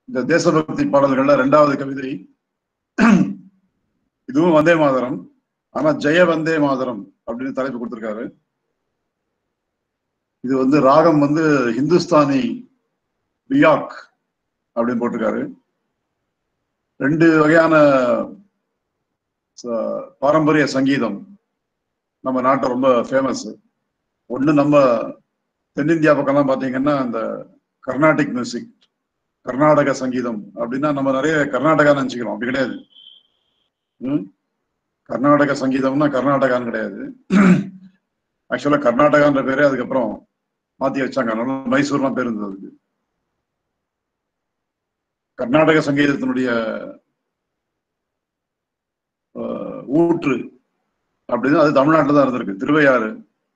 இந்த தேசபக்தி பாடல்கள்ல ரெண்டாவது கவிதை இதுவும் வந்தே மாதரம் ஆனா ஜெய வந்தே மாதரம் அப்படின்னு தலைப்பு கொடுத்திருக்காரு இது வந்து ராகம் வந்து ஹிந்துஸ்தானி பியாக் அப்படின்னு போட்டிருக்காரு ரெண்டு வகையான ச- பாரம்பரிய சங்கீதம் நம்ம நாட்டை ரொம்ப ஃபேமஸ் ஒண்ணு நம்ம தென்னிந்தியா பக்கம்லாம் பாத்தீங்கன்னா இந்த கர்நாடிக் மியூசிக் கர்நாடக சங்கீதம் அப்படின்னா நம்ம நிறைய கர்நாடகா நினைச்சுக்கிறோம் அப்படி கிடையாது ம்? கர்நாடக சங்கீதம்னா கர்நாடகான்னு கிடையாது ஆக்சுவலா கர்நாடகான்ற பேரே அதுக்கப்புறம் மாத்தி வச்சாங்க அதனால மைசூர்லாம் பேர் இருந்தது அதுக்கு கர்நாடக சங்கீதத்தினுடைய ஆஹ், ஊற்று அப்படின்னு அது தமிழ்நாட்டில் தான் இருந்திருக்கு திருவையாறு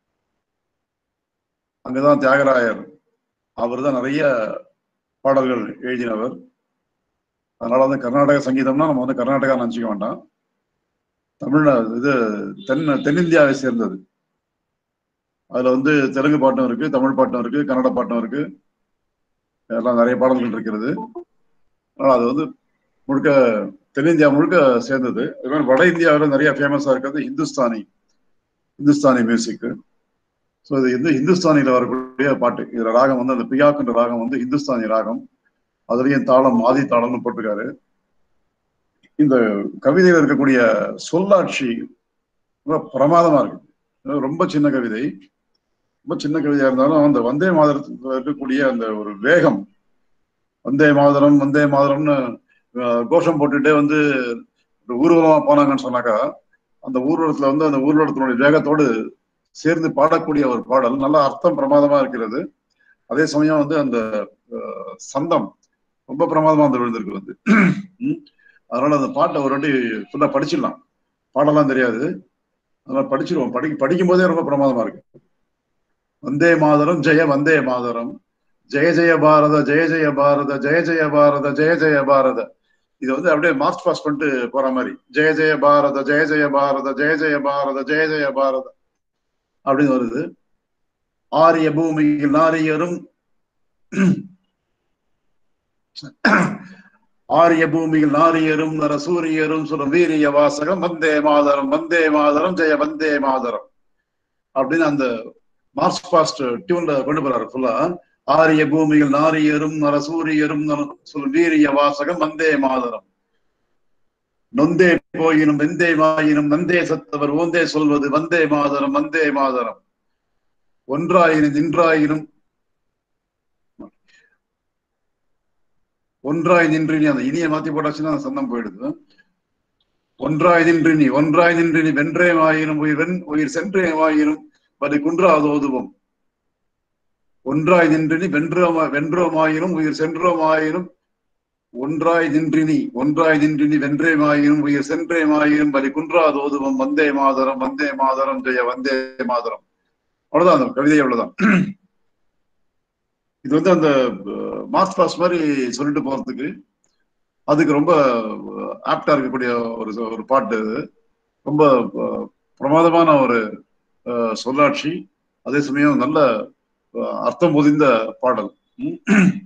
அங்கதான் தியாகராயர் அவர் தான் நிறைய பாடல்கள் எழுதினவர் அதனால வந்து கர்நாடக சங்கீதம்னா நம்ம வந்து கர்நாடகா நினைச்சுக்க வேண்டாம் தமிழ்நாடு இது தென் தென்னிந்தியாவை சேர்ந்தது அதுல வந்து தெலுங்கு பாட்டும் இருக்கு தமிழ் பாட்டும் இருக்கு கன்னட பாட்டும் இருக்கு எல்லாம் நிறைய பாடல்கள் இருக்கிறது அதனால அது வந்து முழுக்க தென்னிந்தியா முழுக்க சேர்ந்தது அது மாதிரி வட இந்தியாவில் நிறைய ஃபேமஸா இருக்கிறது இந்துஸ்தானி இந்துஸ்தானி மியூசிக் ஸோ இது வந்து இந்துஸ்தானியில வரக்கூடிய பாட்டு இதுல ராகம் வந்து அந்த பியாக்குன்ற ராகம் வந்து இந்துஸ்தானி ராகம் அதுலயும் தாளம் ஆதி தாளம்னு போட்டிருக்காரு இந்த கவிதையில இருக்கக்கூடிய சொல்லாட்சி ரொம்ப பிரமாதமா இருக்கு அது ரொம்ப சின்ன கவிதை ரொம்ப சின்ன கவிதையா இருந்தாலும் அந்த வந்தே மாதரத்துல இருக்கக்கூடிய அந்த ஒரு வேகம் வந்தே மாதரம் வந்தே மாதரம்னு அஹ், கோஷம் போட்டுட்டே வந்து ஒரு ஊர்வலமா போனாங்கன்னு சொன்னாக்கா அந்த ஊர்வலத்துல வந்து அந்த ஊர்வலத்தினுடைய வேகத்தோடு சேர்ந்து பாடக்கூடிய ஒரு பாடல் நல்ல அர்த்தம் பிரமாதமா இருக்கிறது அதே சமயம் வந்து அந்த அஹ், சந்தம் ரொம்ப பிரமாதமா அந்த விழுந்திருக்கு வந்து ம். அதனால அந்த பாட்டை ஒரு வாட்டி ஃபுல்லா படிச்சிடலாம் பாடலாம் தெரியாது அதனால படிச்சிருவோம் படி படிக்கும் போதே ரொம்ப பிரமாதமா இருக்கு வந்தே மாதரம் ஜெய வந்தே மாதரம் ஜெய ஜெய பாரத ஜெய ஜெய பாரத ஜெய ஜெய பாரத ஜெய ஜெய பாரத இது வந்து அப்படியே மார்ச் பாஸ் பண்ணிட்டு போற மாதிரி ஜெய ஜெய பாரத ஜெய ஜெய பாரத ஜெய ஜெய பாரத ஜெய ஜெய பாரத அப்படின்னு வருது ஆரிய பூமியில் நாரியரும் ஆரிய பூமியில் நாரியரும் நர சூரியரும் சுர வீரிய வாசகம் வந்தே மாதரம் வந்தே மாதரம் ஜெய வந்தே மாதரம் அப்படின்னு அந்த மார்ச் பாஸ்ட் டியூன்ல கொண்டு போறாரு ஃபுல்லா ஆரிய பூமியில் நாரியரும் நர சூரியரும் நர சுர வீரிய வாசகம் வந்தே மாதரம் நொந்தே போயினும் வெந்தே மாயினும் நந்தே சத்தவர் ஓந்தே சொல்வது வந்தே மாதரம் வந்தே மாதரம் ஒன்றாயினும் நின்றாயினும் ஒன்றாய் நின்று நீ அந்த இனிய மாத்தி போட்டாச்சுன்னா அந்த சந்தம் போயிடுது ஒன்றாய் நின்று நீ ஒன்றாய் நின்று நீ வென்றே மாயினும் உயிர் வென் உயிர் சென்றே மாயினும் பலி குன்றாது ஓதுவோம் ஒன்றாய் நின்று நீ வென்றோமா வென்றோமாயினும் உயிர் சென்றோமாயினும் ஒன்றாய் நின்றினி ஒன்றாய் நின்றினி வென்றே மாயினும் உயிர் சென்றே மாயினும் பலி குன்றாது ஓதுவோம் வந்தே மாதரம் வந்தே மாதரம் ஜெய வந்தே மாதரம் அவ்வளவுதான் அந்த கவிதை அவ்வளவுதான் இது வந்து அந்த மார்ச் பாஸ் மாதிரி சொல்லிட்டு போறதுக்கு அதுக்கு ரொம்ப ஆப்டா இருக்கக்கூடிய ஒரு ஒரு பாட்டு இது. ரொம்ப அஹ், பிரமாதமான ஒரு அஹ், சொல்லாட்சி அதே சமயம் நல்ல அஹ், அர்த்தம் பொதிந்த பாடல் ம்.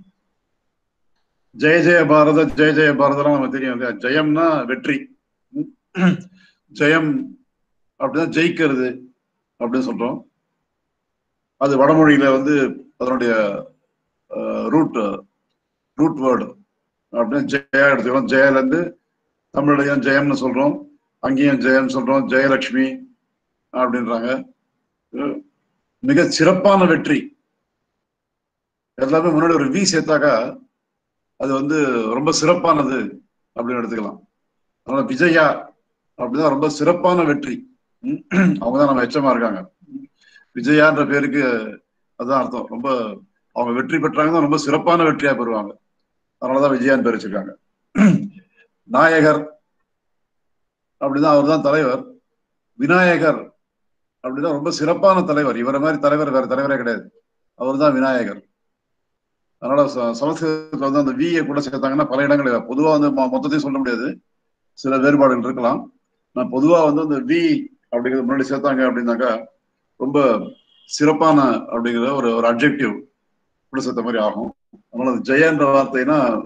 ஜெய ஜெய பாரத ஜெய ஜெய பாரதம் நமக்கு தெரியும் இல்லையா ஜெயம்னா வெற்றி ம். ஜெயம் அப்படின்னா ஜெயிக்கிறது அப்படின்னு சொல்றோம் அது வடமொழியில வந்து அதனுடைய ரூட் ரூட் வேர்டு அப்படின்னு ஜெயா எடுத்துக்கிறோம் ஜெயில இருந்து தமிழ்லையும் ஜெயம்னு சொல்றோம் அங்கேயும் ஜெயம் சொல்றோம் ஜெயலட்சுமி அப்படின்றாங்க அஹ் மிக சிறப்பான வெற்றி எல்லாமே முன்னாடி ஒரு வி சேர்த்தாக்கா அது வந்து ரொம்ப சிறப்பானது அப்படின்னு எடுத்துக்கலாம் அதனால விஜயா அப்படிதான் ரொம்ப சிறப்பான வெற்றி ம். அவங்கதான் நம்ம எச்சமா இருக்காங்க விஜயான்ற பேருக்கு அதான் அர்த்தம் ரொம்ப அவங்க வெற்றி பெற்றாங்கன்னா ரொம்ப சிறப்பான வெற்றியா பெறுவாங்க அதனாலதான் விஜயான்னு பேர் வச்சிருக்காங்க நாயகர் அப்படிதான் அவர் தான் தலைவர் விநாயகர் அப்படின்னா ரொம்ப சிறப்பான தலைவர் இவரை மாதிரி தலைவர் வேற தலைவரே கிடையாது அவர் தான் விநாயகர் அதனால ச- சமஸ்கிருதத்துல வந்து அந்த வியை கூட சேர்த்தாங்கன்னா பல இடங்கள் பொதுவா வந்து மொ- மொத்தத்தையும் சொல்ல முடியாது சில வேறுபாடுகள் இருக்கலாம் நான் பொதுவா வந்து அந்த வி அப்படிங்கிறது முன்னாடி சேர்த்தாங்க அப்படின்னாக்கா ரொம்ப சிறப்பான அப்படிங்கிற ஒரு ஒரு அப்ஜெக்டிவ் கூட சேர்த்த மாதிரி ஆகும் அதனால அந்த ஜெயன்ற வார்த்தைனா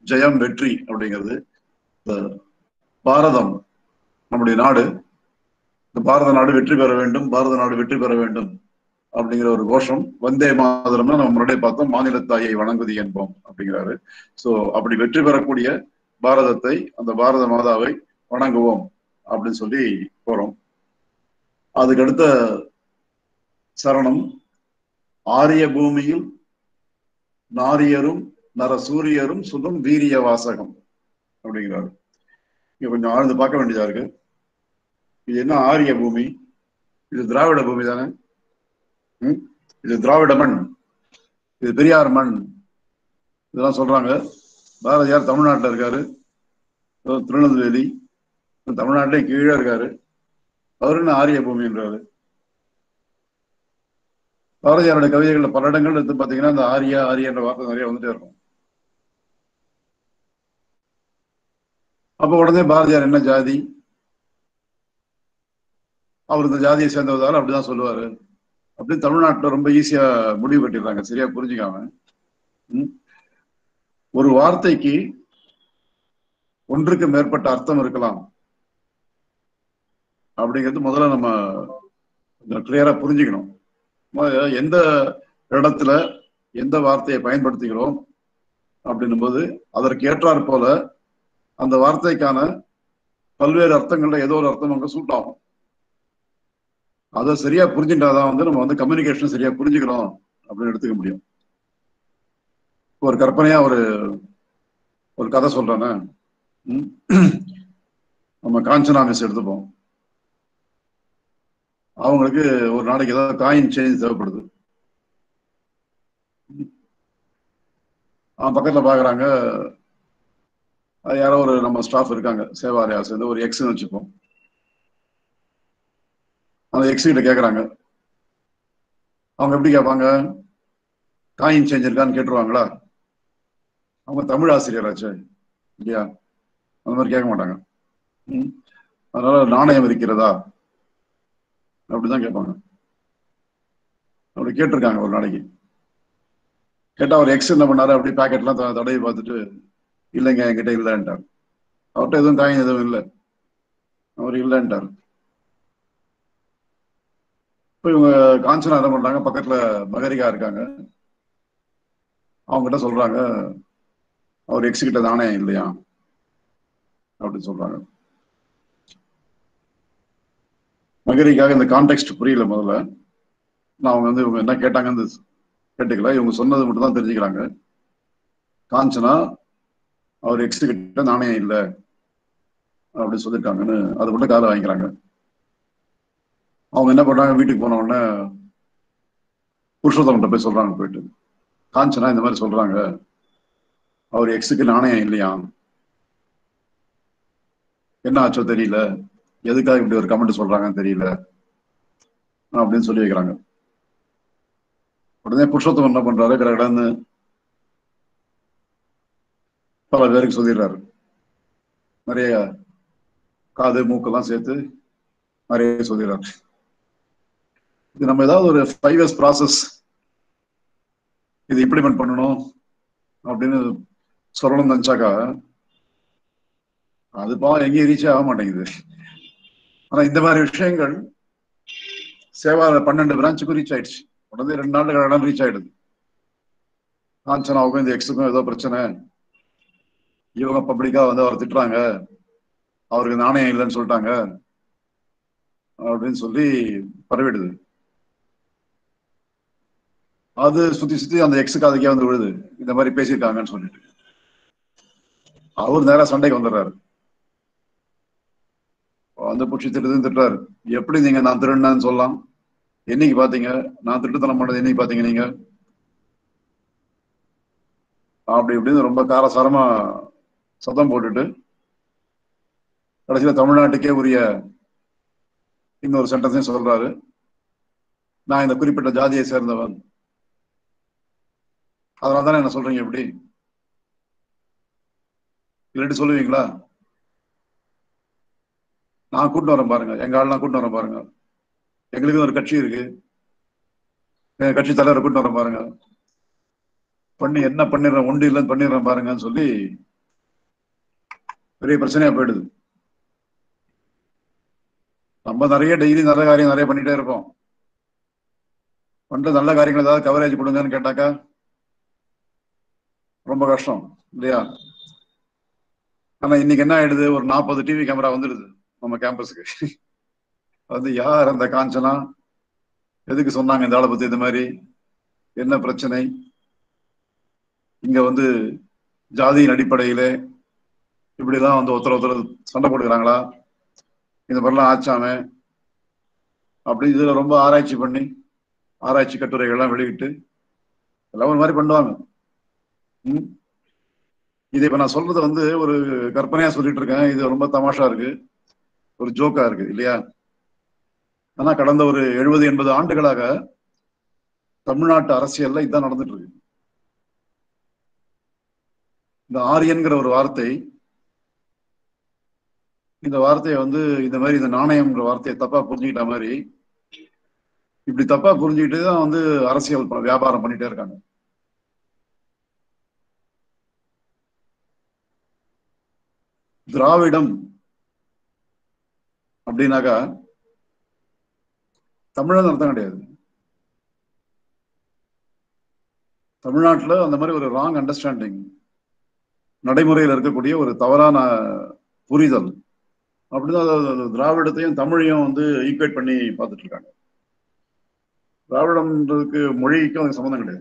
ஜெயம் வெற்றி அப்படிங்கிறது இந்த பாரதம் நம்முடைய நாடு இந்த பாரத நாடு வெற்றி பெற வேண்டும் பாரத நாடு வெற்றி பெற வேண்டும் அப்படிங்கிற ஒரு கோஷம் வந்தே மாதரம்னா நம்ம முன்னாடியே பார்த்தோம் மாநில தாயை வணங்குதி என்போம் அப்படிங்கிறாரு சோ அப்படி வெற்றி பெறக்கூடிய பாரதத்தை அந்த பாரத மாதாவை வணங்குவோம் அப்படின்னு சொல்லி போறோம் அதுக்கு அடுத்த சரணம் ஆரிய பூமியில் நாரியரும் நரசூரியரும் சொல்லும் வீரிய வாசகம் அப்படிங்கிறாரு இங்க கொஞ்சம் ஆழ்ந்து பார்க்க வேண்டியதா இருக்கு இது என்ன ஆரிய பூமி இது திராவிட பூமி தானே ம்? இது திராவிட மண் இது பெரியார் மண் இதெல்லாம் சொல்றாங்க பாரதியார் தமிழ்நாட்டுல இருக்காரு அஹ் திருநெல்வேலி தமிழ்நாட்டிலே கீழே இருக்காரு அவரு என்ன ஆரிய பூமின்றாரு பாரதியாரோட கவிதைகள்ல பல இடங்கள் எடுத்து பாத்தீங்கன்னா இந்த ஆரியா ஆரியன்ற வார்த்தை நிறைய வந்துட்டே இருக்கும் அப்ப உடனே பாரதியார் என்ன ஜாதி அவர் இந்த ஜாதியை சேர்ந்தவதால அப்படிதான் சொல்லுவாரு அப்படி தமிழ்நாட்டுல ரொம்ப ஈஸியா முடிவு கட்டிடுறாங்க சரியா புரிஞ்சுக்காம ம்? ஒரு வார்த்தைக்கு ஒன்றுக்கு மேற்பட்ட அர்த்தம் இருக்கலாம் அப்படிங்கிறது முதல்ல நம்ம கிளியரா புரிஞ்சுக்கணும் மொத எந்த இடத்துல எந்த வார்த்தையை பயன்படுத்துகிறோம் அப்படின்னும் போது அதற்கு ஏற்றாற் போல அந்த வார்த்தைக்கான பல்வேறு அர்த்தங்கள்ல ஏதோ ஒரு அர்த்தம் அங்க சூட் ஆகும் அதை சரியா புரிஞ்சுட்டாதான் வந்து நம்ம வந்து கம்யூனிகேஷன் சரியா புரிஞ்சுக்கிறோம் அப்படின்னு எடுத்துக்க முடியும் ஒரு கற்பனையா ஒரு ஒரு கதை சொல்றேன்னு ம்? நம்ம காஞ்சனா மிஸ் எடுத்துப்போம் அவங்களுக்கு ஒரு நாளைக்கு ஏதாவது காயின் சேஞ்ச் தேவைப்படுது அவன் பக்கத்துல பாக்குறாங்க அது யாரோ ஒரு நம்ம ஸ்டாஃப் இருக்காங்க சேவாலயா சேர்ந்து ஒரு எக்ஸ்னு வச்சுப்போம் அந்த எக்ஸ் கிட்ட கேக்குறாங்க அவங்க எப்படி கேட்பாங்க காயின் சேஞ்ச் இருக்கான்னு கேட்டுருவாங்களா அவங்க தமிழ் ஆசிரியராச்சே இல்லையா அந்த மாதிரி கேட்க மாட்டாங்க ம். அதனால நாணயம் இருக்கிறதா அப்படிதான் கேட்பாங்க அப்படி கேட்டிருக்காங்க ஒரு நாளைக்கு கேட்டா அவர் எக்ஸ் என்ன பண்ணாரு அப்படி பாக்கெட்லாம் த- தடவி பார்த்துட்டு இல்லைங்க என்கிட்ட இல்லைன்ட்டார் அவர்கிட்ட எதுவும் காயின் எதுவும் இல்லை அவர் இல்லைன்ட்டார் இப்போ இவங்க காஞ்சனா என்ன பண்றாங்க பக்கத்துல மகரிகா இருக்காங்க அவங்க கிட்ட சொல்றாங்க அவர் எக்ஸ் கிட்ட தானே இல்லையா அப்படின்னு சொல்றாங்க மகரிக்காக இந்த கான்டெக்ட் புரியல முதல்ல நான் அவங்க வந்து இவங்க என்ன கேட்டாங்கன்னு கேட்டுக்கல இவங்க சொன்னது மட்டும் தான் தெரிஞ்சுக்கிறாங்க காஞ்சனா அவர் எக்ஸ் கிட்ட நாணயம் இல்லை அப்படி சொல்லிட்டாங்கன்னு அது மட்டும் காதை வாங்கிக்கிறாங்க அவங்க என்ன பண்றாங்க வீட்டுக்கு போன உடனே புருஷோத்தமன்ட்ட போய் சொல்றாங்க போயிட்டு காஞ்சனா இந்த மாதிரி சொல்றாங்க அவர் எக்ஸுக்கு நாணயம் இல்லையா என்ன ஆச்சோ தெரியல எதுக்காக இப்படி ஒரு கமெண்ட் சொல்றாங்கன்னு தெரியல அப்படின்னு சொல்லி வைக்கிறாங்க உடனே புருஷோத்தமன் என்ன பண்றாரு கடகடன்னு பல பேருக்கு சொல்லிடுறாரு நிறைய காது மூக்கெல்லாம் சேர்த்து நிறைய சொல்லிடுறாரு இது நம்ம ஏதாவது ஒரு ஃபைவ் இயர்ஸ் ப்ராசஸ் இது இம்ப்ளிமெண்ட் பண்ணணும் அப்படின்னு சொல்லணும்னு நினைச்சாக்கா அது பாவம் எங்கேயும் ரீச் ஆக மாட்டேங்குது ஆனா இந்த மாதிரி விஷயங்கள் சேவா பன்னெண்டு பிரான்ச்சுக்கும் ரீச் ஆயிடுச்சு உடனே ரெண்டு நாள் இடம் ரீச் ஆயிடுது காஞ்சனாவுக்கும் இந்த எக்ஸுக்கும் ஏதோ பிரச்சனை இவங்க பப்ளிக்கா வந்து அவர் திட்டுறாங்க அவருக்கு நாணயம் இல்லைன்னு சொல்லிட்டாங்க அப்படின்னு சொல்லி பரவிடுது அது சுத்தி சுத்தி அந்த எக்ஸுக்கு அதுக்கே வந்து விழுது இந்த மாதிரி பேசியிருக்காங்கன்னு சொல்லிட்டு அவர் நேரா சண்டைக்கு வந்துடுறாரு வந்து புடிச்சு திட்டுதுன்னு திட்டுறாரு எப்படி நீங்க நான் திருடினேன்னு சொல்லலாம் என்னைக்கு பாத்தீங்க நான் திருட்டுத்தனம் பண்ணது என்னைக்கு பாத்தீங்க நீங்க அப்படி இப்படின்னு ரொம்ப காரசாரமா சத்தம் போட்டுட்டு கடைசியில தமிழ்நாட்டுக்கே உரிய இன்னொரு சென்டென்ஸையும் சொல்றாரு நான் இந்த குறிப்பிட்ட ஜாதியை சேர்ந்தவன் அதனால தானே என்ன சொல்றீங்க எப்படி இல்லாட்டி சொல்லுவீங்களா நான் கூட்டு வரேன் பாருங்க எங்க ஆள்லாம் கூட்டு வரேன் பாருங்க எங்களுக்கு ஒரு கட்சி இருக்கு எங்க கட்சி தலைவரை கூட்டு வரேன் பாருங்க பண்ணி என்ன பண்ணிடுறேன் ஒன்று இல்லைன்னு பண்ணிடுறேன் பாருங்கன்னு சொல்லி பெரிய பிரச்சனையா போயிடுது நம்ம நிறைய டெய்லி நல்ல காரியம் நிறைய பண்ணிட்டே இருப்போம் பண்ற நல்ல காரியங்கள் ஏதாவது கவரேஜ் கொடுங்கன்னு கேட்டாக்கா ரொம்ப கஷ்டம் இல்லையா ஆனா இன்னைக்கு என்ன ஆயிடுது ஒரு நாற்பது டிவி கேமரா வந்துடுது நம்ம கேம்பஸுக்கு வந்து யார் அந்த காஞ்சனா எதுக்கு சொன்னாங்க இந்த ஆளை பத்தி இந்த மாதிரி என்ன பிரச்சனை இங்க வந்து ஜாதியின் அடிப்படையிலே இப்படிலாம் வந்து ஒருத்தர் ஒருத்தர் சண்டை போட்டுக்கிறாங்களா இந்த மாதிரிலாம் ஆச்சாம அப்படி இதுல ரொம்ப ஆராய்ச்சி பண்ணி ஆராய்ச்சி கட்டுரைகள்லாம் வெளியிட்டு எல்லாம் ஒரு மாதிரி பண்ணுவாங்க ம். இது இப்ப நான் சொல்றது வந்து ஒரு கற்பனையா சொல்லிட்டு இருக்கேன் இது ரொம்ப தமாஷா இருக்கு ஒரு ஜோக்கா இருக்கு இல்லையா ஆனா கடந்த ஒரு எழுபது எண்பது ஆண்டுகளாக தமிழ்நாட்டு அரசியல்ல இதான் நடந்துட்டு இருக்கு இந்த ஆரியன்கிற ஒரு வார்த்தை இந்த வார்த்தையை வந்து இந்த மாதிரி இந்த நாணயம்ங்கிற வார்த்தையை தப்பா புரிஞ்சுக்கிட்ட மாதிரி இப்படி தப்பா புரிஞ்சுக்கிட்டு தான் வந்து அரசியல் ப- வியாபாரம் பண்ணிட்டே இருக்காங்க திராவிடம் அப்படின்னாக்கா தமிழன் அர்த்தம் கிடையாது தமிழ்நாட்டுல அந்த மாதிரி ஒரு ராங் அண்டர்ஸ்டாண்டிங் நடைமுறையில் இருக்கக்கூடிய ஒரு தவறான புரிதல் அப்படிதான் அது- அது திராவிடத்தையும் தமிழையும் வந்து ஈக்குவேட் பண்ணி பார்த்துட்டு இருக்காங்க திராவிடம்ன்றதுக்கு மொழிக்கும் அதுக்கு சம்மந்தம் கிடையாது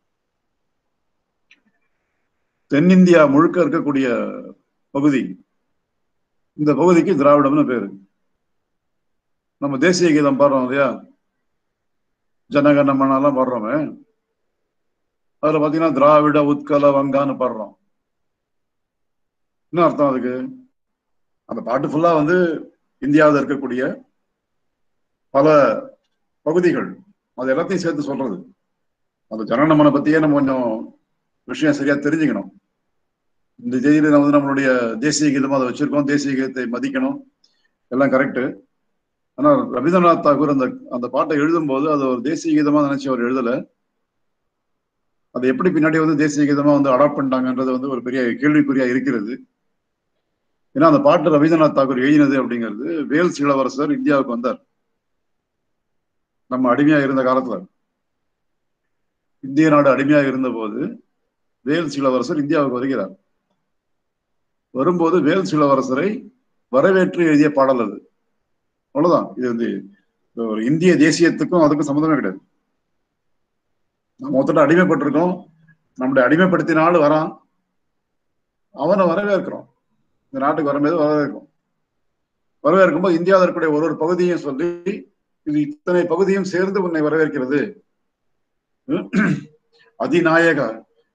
தென்னிந்தியா முழுக்க இருக்கக்கூடிய பகுதி இந்த பகுதிக்கு திராவிடம்னு பேரு நம்ம தேசிய கீதம் பாடுறோம் இல்லையா ஜனகணமனெல்லாம் பாடுறோமே அதுல பாத்தீங்கன்னா திராவிட உத்கல வங்கான்னு பாடுறோம் என்ன அர்த்தம் அதுக்கு அந்த பாட்டு ஃபுல்லா வந்து இந்தியாவில் இருக்கக்கூடிய பல பகுதிகள் அது எல்லாத்தையும் சேர்த்து சொல்றது அந்த ஜனநமனை பத்தியே நம்ம கொஞ்சம் விஷயம் சரியா தெரிஞ்சுக்கணும் இந்த செய்தியில வந்து நம்மளுடைய தேசிய கீதமா அதை வச்சிருக்கோம் தேசிய கீதத்தை மதிக்கணும் எல்லாம் கரெக்ட் ஆனா ரவீந்திரநாத் தாகூர் அந்த அந்த பாட்டை எழுதும்போது அது ஒரு தேசிய கீதமா நினைச்சு அவர் எழுதல அது எப்படி பின்னாடி வந்து தேசிய கீதமா வந்து அடாப்ட் பண்ணிட்டாங்கன்றது வந்து ஒரு பெரிய கேள்விக்குறியா இருக்கிறது ஏன்னா அந்த பாட்டு ரவீந்திரநாத் தாகூர் எழுதினது அப்படிங்கிறது வேல்ஸ் இளவரசர் இந்தியாவுக்கு வந்தார் நம்ம அடிமையா இருந்த காலத்துல இந்திய நாடு அடிமையா இருந்த போது வேல்ஸ் இளவரசர் இந்தியாவுக்கு வருகிறார் வரும்போது வேல்ஸ் இளவரசரை வரவேற்று எழுதிய பாடல் அது அவ்வளவுதான் இது வந்து இது ஒரு இந்திய தேசியத்துக்கும் அதுக்கும் சம்மந்தமே கிடையாது நம்ம ஒருத்தட்ட அடிமைப்பட்டிருக்கோம் நம்முடைய அடிமைப்படுத்தினால வரான் அவனை வரவேற்கிறோம் இந்த நாட்டுக்கு வரும்போது வரவேற்கும் வரவேற்கும் போது இந்தியாவில் இருக்கக்கூடிய ஒரு ஒரு பகுதியும் சொல்லி இது இத்தனை பகுதியும் சேர்ந்து உன்னை வரவேற்கிறது அதிநாயக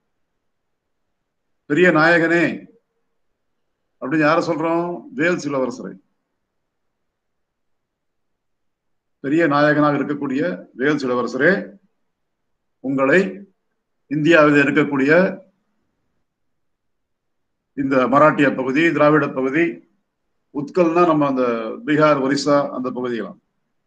பெரிய நாயகனே அப்படின்னு யார சொல்றோம் வேல்ஸ் இளவரசரை பெரிய நாயகனாக இருக்கக்கூடிய வேல்ஸ் இளவரசரே உங்களை இந்தியாவில் இருக்கக்கூடிய இந்த மராட்டிய பகுதி திராவிட பகுதி உத்கல்னா நம்ம அந்த பீகார் ஒரிசா அந்த பகுதிகளாம்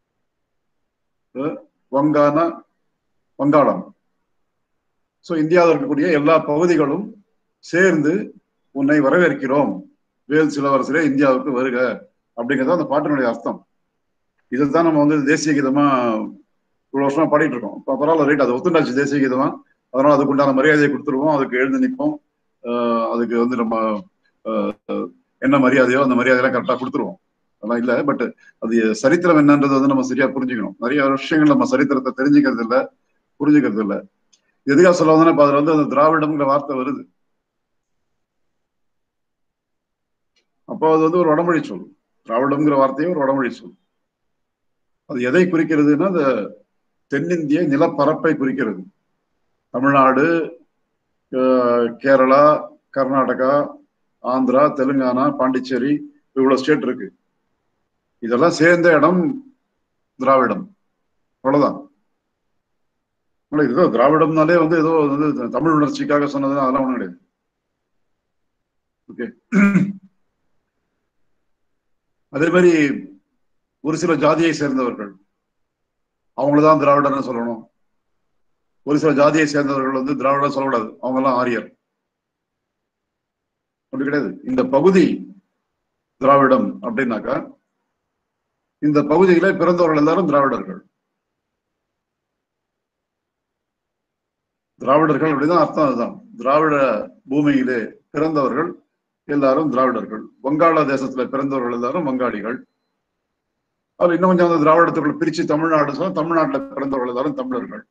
வங்கானா வங்காளம் சோ இந்தியாவில் இருக்கக்கூடிய எல்லா பகுதிகளும் சேர்ந்து உன்னை வரவேற்கிறோம் வேல் சிலவரசரே இந்தியாவுக்கு வருக அப்படிங்கிறது அந்த பாட்டினுடைய அர்த்தம் இதைத்தான் நம்ம வந்து தேசிய கீதமா இவ்வளவு வருஷமா பாடிட்டு இருக்கோம் இப்போ பரவாயில்ல ரைட் அதை ஒத்துண்டாச்சு தேசிய கீதமா அதனால அதுக்கு உண்டான மரியாதையை கொடுத்துருவோம் அதுக்கு எழுந்து நிற்போம் அதுக்கு வந்து நம்ம என்ன மரியாதையோ அந்த மரியாதையெல்லாம் கரெக்டா கொடுத்துருவோம் அதெல்லாம் இல்லை பட் அது சரித்திரம் என்னன்றது வந்து நம்ம சரியா புரிஞ்சுக்கணும் நிறைய விஷயங்கள் நம்ம சரித்திரத்தை தெரிஞ்சுக்கிறது இல்லை புரிஞ்சுக்கிறது இல்லை எதுக்காக சொல்ல வந்தோன்னா இப்ப அதுல வந்து அந்த திராவிடம்ங்கிற வார்த்தை வருது அப்போ அது வந்து ஒரு வடமொழி சொல் திராவிடம்ங்கிற வார்த்தையும் ஒரு வடமொழி சொல் அது எதை குறிக்கிறதுன்னா அந்த தென்னிந்திய நிலப்பரப்பை குறிக்கிறது தமிழ்நாடு கேரளா கர்நாடகா ஆந்திரா தெலுங்கானா பாண்டிச்சேரி இவ்வளவு ஸ்டேட் இருக்கு இதெல்லாம் சேர்ந்த இடம் திராவிடம் அவ்வளவுதான் ஏதோ திராவிடம்னாலே வந்து ஏதோ வந்து தமிழ் உணர்ச்சிக்காக சொன்னது அதெல்லாம் ஒண்ணும் கிடையாது ஓகே அதே மாதிரி ஒரு சில ஜாதியை சேர்ந்தவர்கள் அவங்களதான் திராவிடர்னு சொல்லணும் ஒரு சில ஜாதியை சேர்ந்தவர்கள் வந்து திராவிடர் சொல்லக்கூடாது அவங்க எல்லாம் ஆரியர் அப்படி கிடையாது இந்த பகுதி திராவிடம் அப்படின்னாக்கா இந்த பகுதியில பிறந்தவர்கள் எல்லாரும் திராவிடர்கள் திராவிடர்கள் அப்படிதான் அர்த்தம் அதுதான் திராவிட பூமியிலே பிறந்தவர்கள் எல்லாரும் திராவிடர்கள் வங்காள தேசத்துல பிறந்தவர்கள் எல்லாரும் வங்காளிகள் அது இன்னும் கொஞ்சம் அந்த திராவிடத்துக்குள்ள பிரிச்சு தமிழ்நாடு சொன்னா தமிழ்நாட்டுல பிறந்தவர்கள் எல்லாரும் தமிழர்கள்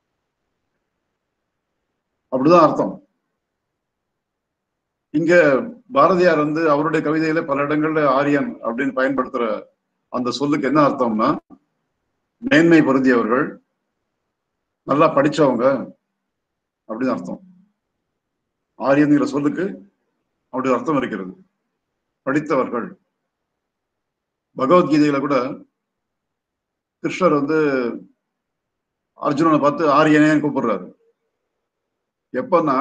அப்படிதான் அர்த்தம் இங்க பாரதியார் வந்து அவருடைய கவிதையில பல இடங்கள்ல ஆரியன் அப்படின்னு பயன்படுத்துற அந்த சொல்லுக்கு என்ன அர்த்தம்னா மேன்மை பொருந்தியவர்கள் நல்லா படிச்சவங்க அப்படின்னு அர்த்தம் ஆரியன்கிற சொல்லுக்கு அப்படி ஒரு அர்த்தம் இருக்கிறது படித்தவர்கள் பகவத்கீதையில கூட கிருஷ்ணர் வந்து அர்ஜுனனை பார்த்து ஆரியனேன்னு கூப்பிடுறாரு எப்பன்னா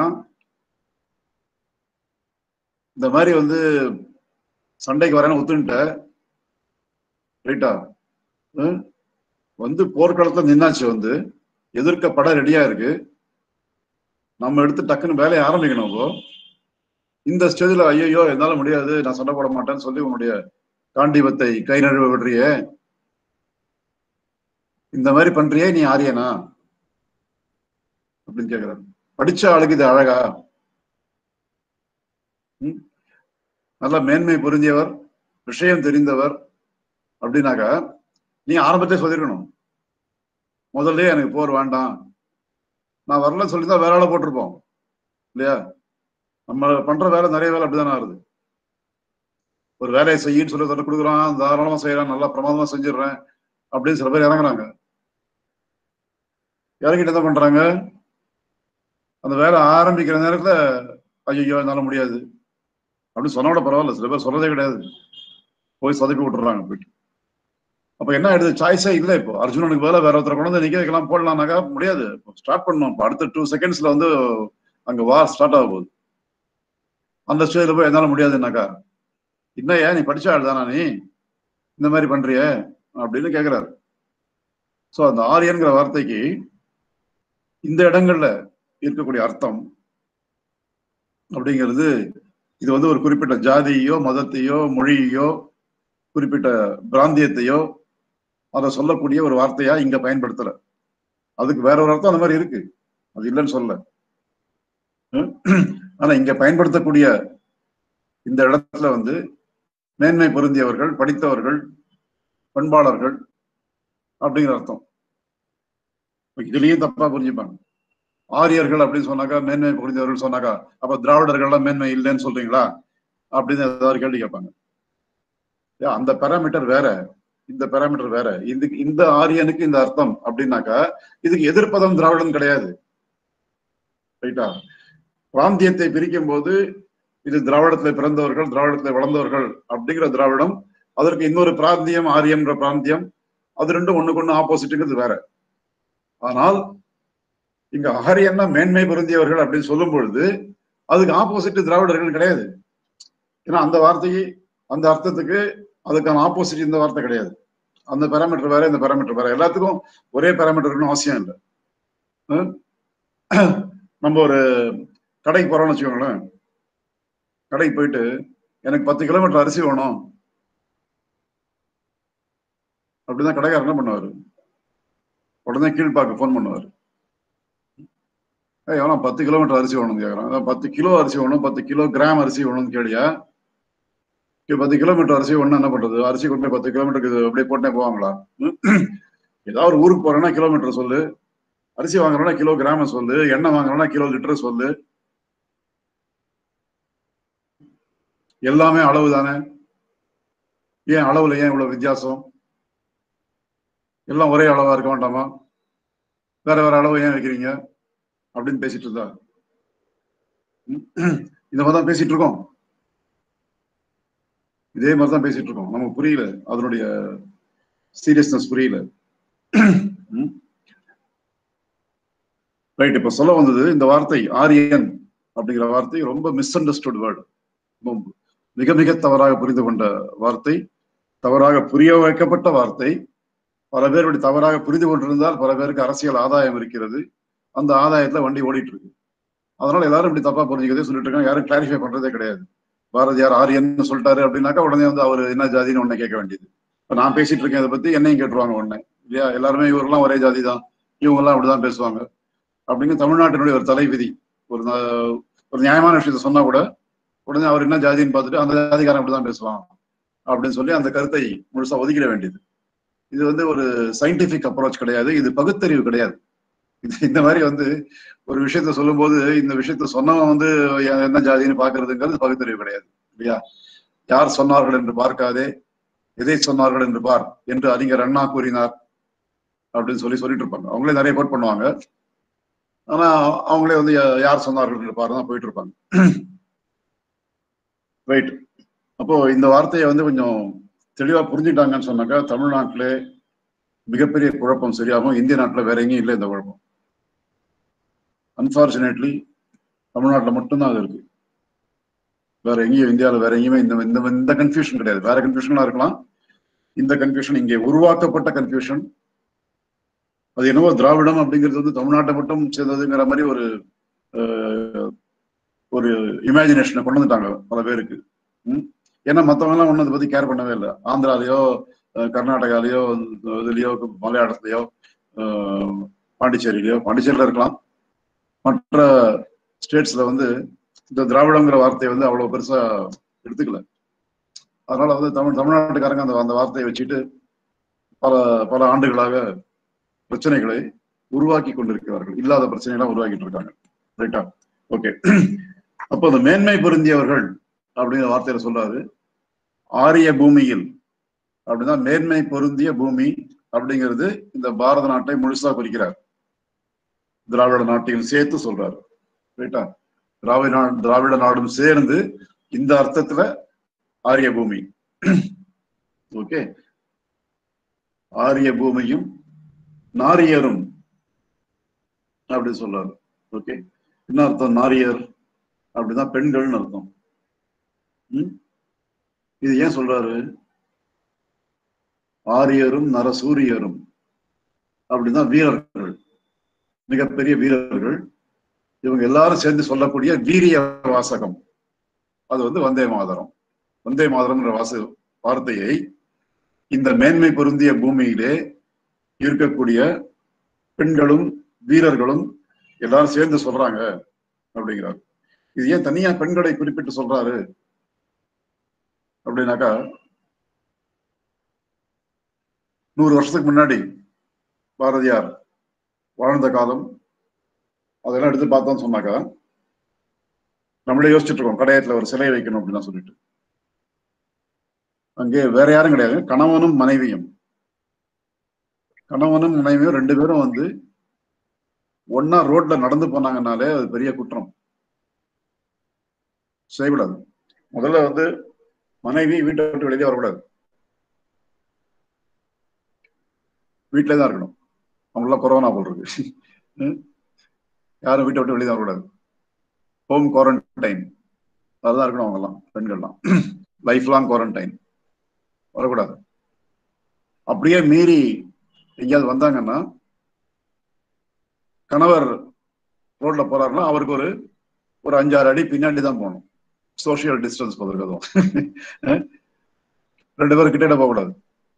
இந்த மாதிரி வந்து சண்டைக்கு வரேன்னு ஒத்துன்ட்ட ரைட்டா ஹம்? வந்து போர்க்களத்துல நின்னாச்சு வந்து எதிர்க்க பட ரெடியா இருக்கு நம்ம எடுத்து டக்குன்னு வேலையை ஆரம்பிக்கணும் இப்போ இந்த ஸ்டேஜ்ல ஐயோ என்னால முடியாது நான் சண்டை போட மாட்டேன்னு சொல்லி உன்னுடைய காண்டிபத்தை கை நழுவ விடுறியே இந்த மாதிரி பண்றியே நீ ஆரியனா அப்படின்னு கேக்குறாரு படிச்ச ஆளுக்கு இது அழகா ம்? நல்ல மேன்மை புரிஞ்சவர் விஷயம் தெரிந்தவர் அப்படின்னாக்கா நீ ஆரம்பத்திலே சொல்லிருக்கணும் முதல்ல எனக்கு போர் வேண்டாம் நான் வரலன்னு சொல்லி தான் வேற ஆளை போட்டிருப்போம் இல்லையா நம்ம பண்ற வேலை நிறைய வேலை அப்படிதானே ஆகுது ஒரு வேலையை செய்யின்னு சொல்லி தட்டு கொடுக்குறான் தாராளமா செய்யறான் நல்லா பிரமாதமா செஞ்சிடுறேன் அப்படின்னு சில பேர் இறங்குறாங்க இறங்கிட்டு என்ன பண்றாங்க அந்த வேலை ஆரம்பிக்கிற நேரத்துல ஐயோ என்னால முடியாது அப்படின்னு சொன்னா கூட பரவாயில்ல சில பேர் சொல்றதே கிடையாது போய் சொதப்பி விட்டுறாங்க போயிட்டு அப்ப என்ன ஆயிடுது சாய்ஸே இல்லை இப்போ அர்ஜுனனுக்கு பதிலா வேற ஒருத்தர் கொண்டு வந்து நிக்க வைக்கலாம் போடலாம்னாக்கா முடியாது ஸ்டார்ட் பண்ணணும் இப்போ அடுத்த டூ செகண்ட்ஸ்ல வந்து அங்க வார் ஸ்டார்ட் ஆக போகுது அந்த ஸ்டேஜ்ல போய் என்னால முடியாதுன்னாக்கா என்னையா நீ படிச்ச ஆள் தானா நீ இந்த மாதிரி பண்றிய அப்படின்னு கேக்குறாரு சோ அந்த ஆரியன்கிற வார்த்தைக்கு இந்த இடங்கள்ல இருக்கக்கூடிய அர்த்தம் அப்படிங்கிறது இது வந்து ஒரு குறிப்பிட்ட ஜாதியோ மதத்தையோ மொழியோ குறிப்பிட்ட பிராந்தியத்தையோ அதை சொல்லக்கூடிய ஒரு வார்த்தையா இங்க பயன்படுத்தல அதுக்கு வேற ஒரு அர்த்தம் அந்த மாதிரி இருக்கு அது இல்லைன்னு சொல்ல ஹம்? ஆனா இங்க பயன்படுத்தக்கூடிய இந்த இடத்துல வந்து மேன்மை பொருந்தியவர்கள் படித்தவர்கள் பண்பாளர்கள் அப்படிங்கிற அர்த்தம் இதுலயும் தப்பா புரிஞ்சுப்பாங்க ஆரியர்கள் அப்படின்னு சொன்னாக்கா மேன்மை புரிந்தவர்கள் சொன்னாக்கா அப்ப திராவிடர்கள்லாம் மேன்மை இல்லைன்னு சொல்றீங்களா அப்படின்னு ஏதாவது கேள்வி கேட்பாங்க ஏன் அந்த பேராமீட்டர் வேற இந்த பேராமீட்டர் வேற இந்த இந்த ஆரியனுக்கு இந்த அர்த்தம் அப்படின்னாக்கா இதுக்கு எதிர்ப்பதம் திராவிடம் கிடையாது ரைட்டா பிராந்தியத்தை பிரிக்கும் போது இது திராவிடத்துல பிறந்தவர்கள் திராவிடத்துல வளர்ந்தவர்கள் அப்படிங்கிற திராவிடம் அதற்கு இன்னொரு பிராந்தியம் ஆரியம்ன்ற பிராந்தியம் அது ரெண்டும் ஒண்ணுக்கு ஒண்ணு ஆப்போசிட்டுங்கிறது வேற ஆனால் இங்க ஆரியன்னா மேன்மை பொருந்தியவர்கள் அப்படின்னு சொல்லும் பொழுது அதுக்கு ஆப்போசிட் திராவிடர்கள் கிடையாது ஏன்னா அந்த வார்த்தைக்கு அந்த அர்த்தத்துக்கு அதுக்கான ஆப்போசிட் இந்த வார்த்தை கிடையாது அந்த பேராமீட்டர் வேற இந்த பேராமீட்டர் வேற எல்லாத்துக்கும் ஒரே பேராமீட்டர் இருக்கணும் அவசியம் இல்லை ஹம்? நம்ம ஒரு கடைக்கு போறோம்னு வச்சுக்கோங்களேன் கடைக்கு போயிட்டு எனக்கு பத்து கிலோமீட்டர் அரிசி வேணும் அப்படிதான் கடைக்காரர் என்ன பண்ணுவாரு உடனே கீழ்பாக்கு ஃபோன் பண்ணுவாரு ஏய் எவனா பத்து கிலோமீட்டர் அரிசி வேணும்னு கேட்கறான் அதான் பத்து கிலோ அரிசி வேணும் பத்து கிலோ கிராம் அரிசி வேணும்னு கேளியா இங்க பத்து கிலோமீட்டர் அரிசி ஒண்ணு என்ன பண்றது அரிசி கொண்டு போய் பத்து கிலோமீட்டருக்கு இது அப்படியே போட்டே போவாங்களா ஏதாவது ஒரு ஊருக்கு போறேன்னா கிலோமீட்டர் சொல்லு அரிசி வாங்குறோம்னா கிலோ கிராம சொல்லு எண்ணெய் வாங்குறோம்னா கிலோ லிட்டர் சொல்லு எல்லாமே அளவு தானே ஏன் அளவுல ஏன் இவ்வளவு வித்தியாசம் எல்லாம் ஒரே அளவா இருக்க வேண்டாமா வேற வேற அளவு ஏன் வைக்கிறீங்க அப்படின்னு பேசிட்டு இருந்தா ம், இந்த மாதிரி தான் பேசிட்டு இருக்கோம் இதே மாதிரி தான் பேசிட்டு இருக்கோம் நமக்கு புரியல அதனுடைய சீரியஸ்னஸ் புரியல ரைட் இப்ப சொல்ல வந்தது இந்த வார்த்தை ஆரியன் அப்படிங்கிற வார்த்தை ரொம்ப மிஸ் அண்டர்ஸ்டுட் வேர்டு மிக மிக தவறாக புரிந்து கொண்ட வார்த்தை தவறாக புரிய வைக்கப்பட்ட வார்த்தை பல பேர் இப்படி தவறாக புரிந்து கொண்டிருந்தால் பல பேருக்கு அரசியல் ஆதாயம் இருக்கிறது அந்த ஆதாயத்துல வண்டி ஓடிட்டு இருக்கு அதனால எல்லாரும் இப்படி தப்பா புரிஞ்சுக்கதே சொல்லிட்டு இருக்காங்க யாரும் கிளாரிஃபை பண்றதே கிடையாது பாரதியார் ஆரியன்னு சொல்லிட்டாரு அப்படின்னாக்கா உடனே வந்து அவர் என்ன ஜாதின்னு உடனே கேட்க வேண்டியது இப்ப நான் பேசிட்டு இருக்கேன் இதை பத்தி என்னையும் கேட்டுருவாங்க உடனே இல்லையா எல்லாருமே இவரெல்லாம் ஒரே ஜாதி தான் இவங்க எல்லாம் அப்படிதான் பேசுவாங்க அப்படிங்க தமிழ்நாட்டினுடைய ஒரு தலைவிதி ஒரு நா- ஒரு நியாயமான விஷயத்த சொன்னா கூட உடனே அவர் என்ன ஜாதின்னு பார்த்துட்டு அந்த ஜாதிக்காரன் அப்படிதான் பேசுவான் அப்படின்னு சொல்லி அந்த கருத்தை முழுசா ஒதுக்கிட வேண்டியது இது வந்து ஒரு சயின்டிபிக் அப்ரோச் கிடையாது இது பகுத்தறிவு கிடையாது இது இந்த மாதிரி வந்து ஒரு விஷயத்த சொல்லும்போது இந்த விஷயத்த சொன்னவன் வந்து என்ன ஜாதின்னு பாக்குறதுங்கிறது பகுத்தறிவு கிடையாது இல்லையா யார் சொன்னார்கள் என்று பார்க்காதே எதை சொன்னார்கள் என்று பார் என்று அறிஞர் அண்ணா கூறினார் அப்படின்னு சொல்லி சொல்லிட்டு இருப்பாங்க அவங்களே நிறைய கோட் பண்ணுவாங்க ஆனா அவங்களே வந்து யா- யார் சொன்னார்கள் என்று பாரு தான் போயிட்டு இருப்பாங்க ரைட் அப்போ இந்த வார்த்தையை வந்து கொஞ்சம் தெளிவா புரிஞ்சுட்டாங்கன்னு சொன்னாக்கா தமிழ்நாட்டிலே மிகப்பெரிய குழப்பம் சரியாகும் இந்திய நாட்டுல வேற எங்கேயும் இல்லை இந்த குழப்பம் அன்பார்ச்சுனேட்லி தமிழ்நாட்டுல மட்டும்தான் அது இருக்கு வேற எங்கேயும் இந்தியாவில் வேற எங்கேயுமே இந்த இந்த இந்த கன்ஃபியூஷன் கிடையாது வேற கன்ஃபியூஷனா இருக்கலாம் இந்த கன்ஃபியூஷன் இங்கே உருவாக்கப்பட்ட கன்ஃபியூஷன் அது என்னவோ திராவிடம் அப்படிங்கிறது வந்து தமிழ்நாட்டை மட்டும் சேர்ந்ததுங்கிற மாதிரி ஒரு அஹ், ஒரு இமேஜினேஷனை கொண்டு வந்துட்டாங்க பல பேருக்கு ம்? ஏன்னா மத்தவங்க எல்லாம் ஒன்றும் அதை பத்தி கேர் பண்ணவே இல்லை ஆந்திராலேயோ அஹ், கர்நாடகாலேயோ இதுலயோ மலையாளத்துலயோ அஹ், பாண்டிச்சேரியிலயோ பாண்டிச்சேரியில இருக்கலாம் மற்ற ஸ்டேட்ஸ்ல வந்து இந்த திராவிடங்கிற வார்த்தையை வந்து அவ்வளவு பெருசா எடுத்துக்கல அதனால வந்து தமிழ் தமிழ்நாட்டுக்காரங்க அந்த அந்த வார்த்தையை வச்சுட்டு பல பல ஆண்டுகளாக பிரச்சனைகளை உருவாக்கி கொண்டிருக்கிறார்கள் இல்லாத பிரச்சனைகளை உருவாக்கிட்டு இருக்காங்க ரைட்டா ஓகே அப்போ அந்த மேன்மை பொருந்தியவர்கள் அப்படிங்கிற வார்த்தையில சொல்றாரு ஆரிய பூமியில் அப்படின்னா மேன்மை பொருந்திய பூமி அப்படிங்கிறது இந்த பாரத நாட்டை முழுசா குறிக்கிறார் திராவிட நாட்டையும் சேர்த்து சொல்றாரு ரைட்டா திராவிட நா- திராவிட நாடும் சேர்ந்து இந்த அர்த்தத்துல ஆரிய பூமி ஓகே ஆரிய பூமியும் நாரியரும் அப்படி சொல்றாரு ஓகே என்ன அர்த்தம் நாரியர் அப்படின்னா பெண்கள்னு அர்த்தம் ம்? இது ஏன் சொல்றாரு ஆரியரும் நரசூரியரும் அப்படின்னா வீரர்கள் மிகப்பெரிய வீரர்கள் இவங்க எல்லாரும் சேர்ந்து சொல்லக்கூடிய வீரிய வாசகம் அது வந்து வந்தே மாதரம் வந்தே மாதரம்ன்ற வாச வார்த்தையை இந்த மேன்மை பொருந்திய பூமியிலே இருக்கக்கூடிய பெண்களும் வீரர்களும் எல்லாரும் சேர்ந்து சொல்றாங்க அப்படிங்கிறார் இது ஏன் தனியா பெண்களை குறிப்பிட்டு சொல்றாரு அப்படின்னாக்கா நூறு வருஷத்துக்கு முன்னாடி பாரதியார் வாழ்ந்த காலம் அதெல்லாம் எடுத்து பார்த்தோம்னு சொன்னாக்கா நம்மளே யோசிச்சுட்டு இருக்கோம் கடையத்துல ஒரு சிலை வைக்கணும் அப்படின்னு சொல்லிட்டு அங்கே வேற யாரும் கிடையாது கணவனும் மனைவியும் கணவனும் மனைவியும் ரெண்டு பேரும் வந்து ஒன்னா ரோட்ல நடந்து போனாங்கன்னாலே அது பெரிய குற்றம் செய்யக்கூடாது முதல்ல வந்து மனைவி வீட்டை விட்டு வெளியே வரக்கூடாது வீட்டிலே தான் இருக்கணும் அவங்களாம் கொரோனா போல் இருக்கு ம்? யாரும் வீட்டை விட்டு வெளியே வரக்கூடாது ஹோம் குவாரண்டைன் அதுதான் இருக்கணும் அவங்கெல்லாம் பெண்கள்லாம் லைஃப் லாங் குவாரண்டைன் வரக்கூடாது அப்படியே மீறி எங்கேயாவது வந்தாங்கன்னா கணவர் ரோட்ல போறாருன்னா அவருக்கு ஒரு ஒரு அஞ்சாறு அடி பின்னாடி தான் போகணும் சோசியல் டிஸ்டன்ஸ் போதும் ரெண்டு பேரும் கிட்ட போகக்கூடாது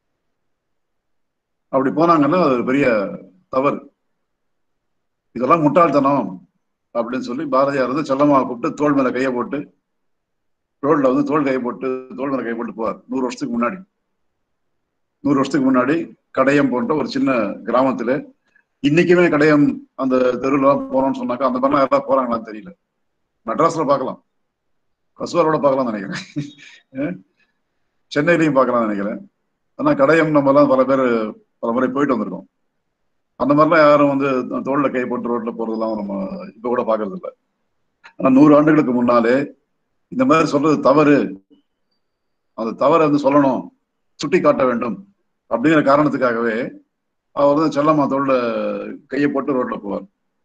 அப்படி போனாங்கன்னா அது ஒரு பெரிய தவறு இதெல்லாம் முட்டாள்தனம் அப்படின்னு சொல்லி பாரதியார் வந்து செல்லம்மா கூப்பிட்டு தோள் மேல கையை போட்டு ரோட்ல வந்து தோல் கையை போட்டு தோல் மேல கை போட்டு போவார் நூறு வருஷத்துக்கு முன்னாடி நூறு வருஷத்துக்கு முன்னாடி கடையம் போன்ற ஒரு சின்ன கிராமத்துல இன்னைக்குமே கடையம் அந்த தெருவுல போறோம்னு சொன்னாக்கா அந்த மாதிரிலாம் யாராவது போறாங்களான்னு தெரியல மெட்ராஸ்ல பார்க்கலாம் கசுவாரோட பார்க்கலாம்னு நினைக்கிறேன் அஹ் சென்னையிலையும் பார்க்கலாம்னு நினைக்கிறேன் ஆனா கடையம் நம்ம எல்லாம் பல பேர் பல முறை போயிட்டு வந்திருக்கோம் அந்த மாதிரிலாம் யாரும் வந்து தோல்ல கை போட்டு ரோட்ல போறதெல்லாம் நம்ம இப்ப கூட பாக்குறது இல்ல ஆனா நூறு ஆண்டுகளுக்கு முன்னாலே இந்த மாதிரி சொல்றது தவறு அந்த தவறை வந்து சொல்லணும் சுட்டி காட்ட வேண்டும் அப்படிங்கிற காரணத்துக்காகவே அவர் வந்து செல்லம்மா தோல்ல கையை போட்டு ரோட்ல போவார்